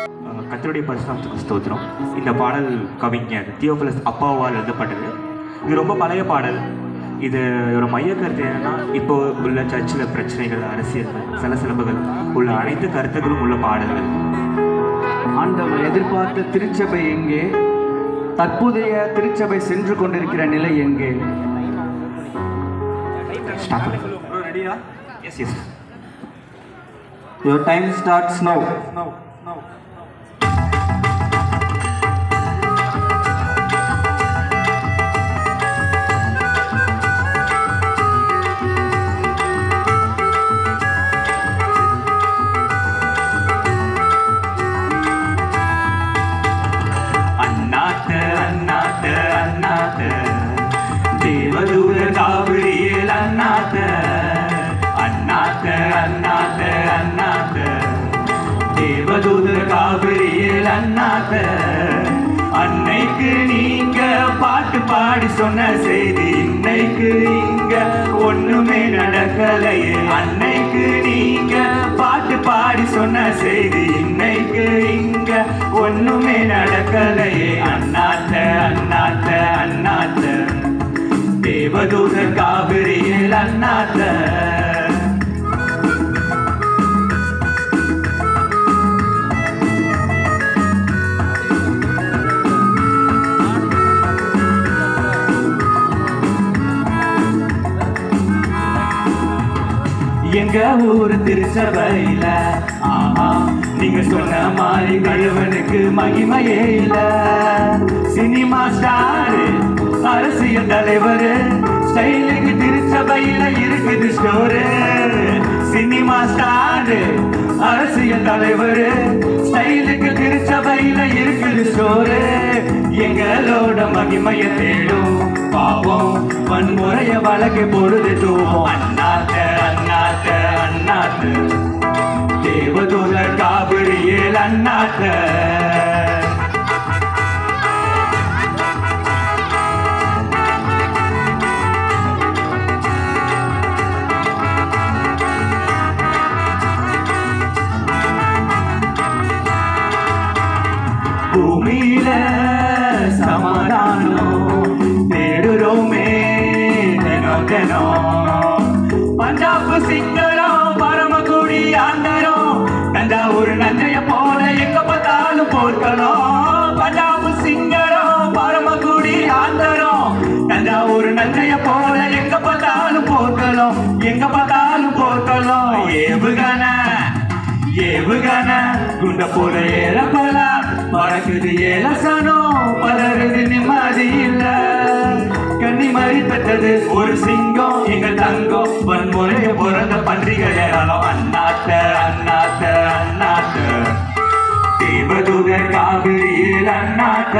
கத்தருடைய பரிசுநாமத்துக்கு ஸ்தோத்திரம் இந்த பாடல் கவிஞர் தியோஃபிலஸ் அப்பாவால் எழுதப்பட்டது இது ரொம்ப பழைய பாடல் இது ஒரு மைய கருத்து என்னன்னா இப்போ உள்ள சர்ச்சில் பிரச்சனைகள் அரசியல் சலசலம்புகள் உள்ள அனைத்து கருத்துக்களும் உள்ள பாடல்கள் ஆண்டவர் எதிர்பார்த்த திருச்சபை எங்கே தற்போதைய திருச்சபை சென்று கொண்டிருக்கிற நிலை எங்கே ரெடியா yes yes Your time starts now. Annaatthe Annaatthe Annaatthe தேவதூர காவிரியில் அண்ணாத்த அண்ணாத்த அண்ணாத்த அண்ணாத்த தேவதூர காவிரியில் அண்ணாத்த அன்னைக்கு நீங்க பாட்டு பாடி சொன்ன செய்தி இன்னைக்கு இங்க ஒண்ணுமே நடக்கலையே அன்னைக்கு நீங்க பாட்டு பாடி சொன்ன செய்தி இன்னைக்கு இங்க ஒண்ணுமே நடக்கலையே அண்ணாத்த அண்ணாத்த அண்ணாத்த தேவதூத காவிரியில் அண்ணாத்த எங்க ஊரு திருச்சபையில ஆமா நீங்க சொன்ன மாதிரி கழுவனுக்கு மகிமையே இல்ல சினிமா ஸ்டாரு அரசியல் தலைவர் ஸ்டைலுக்கு திருச்சபையில இருக்குது ஸ்டோரு சினிமா ஸ்டாரு அரசியல் தலைவர் ஸ்டைலுக்கு திருச்சபையில இருக்குது ஸ்டோரு எங்களோட மகிமைய தேடும் பாவம் வன்முறைய வழக்கு பொழுது தூவோம் அண்ணாத்த அண்ணாத்த அண்ணாத்த தேவதூர காவிரியில் அண்ணாத்த பூமியில சமாதானம் தேடுறோமே தினம் தினம் பஞ்சாப் சிங்கரம் பரமக்குடி ஆந்தரம் தஞ்சாவூர் நஞ்சைய போல எங்க பார்த்தாலும் போர்க்கலாம் பஞ்சாப் சிங்கரம் பரமக்குடி ஆந்தரம் தஞ்சாவூர் நஞ்சைய போல எங்க பார்த்தாலும் போர்க்கலாம் எங்க பார்த்தாலும் போர்க்கலாம் ஏவுகண ஏவுகண குண்ட போல ஏறப்பலாம் மறக்குது ஏலசனம் பலருது நிம்மதி இல்ல கண்ணி மாதிரி பெற்றது ஒரு சிங்கம் எங்க தங்கம் வன்முறைய பிறந்த பன்றிகள் ஏறாலும் அண்ணாத்த அண்ணாத்த அண்ணாத்த தேவதூத காவிரியில் அண்ணாத்த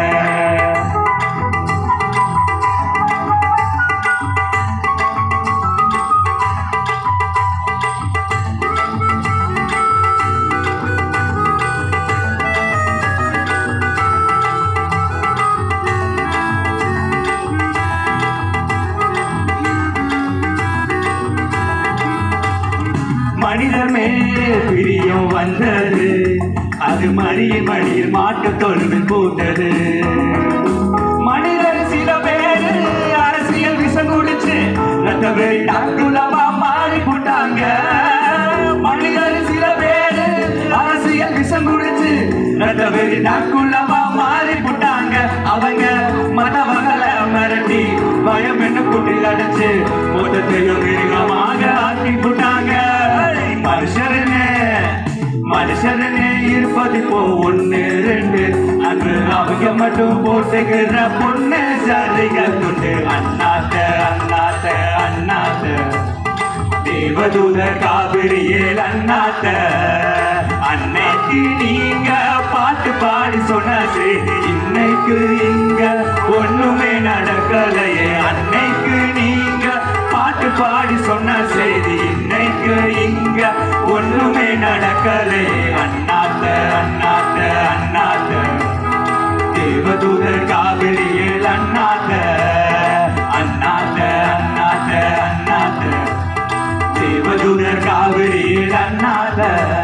மனிதர் மேல் பிரியம் வந்தது அது மடியின் மடியில் மாட்டு தொழுது பூத்தது மனிதர் சில பேர் அரசியல் விஷம் குடிச்சு ரத்த வெறி டாக்குலமா மாறி போட்டாங்க மனிதர் சில பேர் அரசியல் விஷம் குடிச்சு ரத்த வெறி டாக்குலமா மாறி போட்டாங்க அவங்க மதவகளை மிரட்டி பயம் என்ன குட்டில் அடைச்சு மொத்தத்தையும் மிருகமாக ஆக்கி போட்டாங்க மனுஷருன்னு மனுஷருன்னு இருப்பது இப்போ ஒண்ணு ரெண்டு அங்கு அவங்க மட்டும் போட்டுக்கிற பொண்ணு சரிக துண்டு அண்ணாத்த அண்ணாத்த அண்ணாத்த தேவதூத காவிரியில் அண்ணாத்த அன்னைக்கு நீங்க பாட்டு பாடி சொன்ன செய்தி இன்னைக்கு இங்க ஒண்ணுமே நடக்கலையே அன்னைக்கு நீங்க பாட்டு பாடி சொன்ன செய்தி இன்னைக்கு இங்க ஒண்ணுமே நடக்கலையே அண்ணாத்த அண்ணாத்த அண்ணாத்த தேவதூதர் காவிரியில் அண்ணாத்த அண்ணாத்த அண்ணாத்த அண்ணாத்த தேவதூதர் காவிரியில் அண்ணாத்த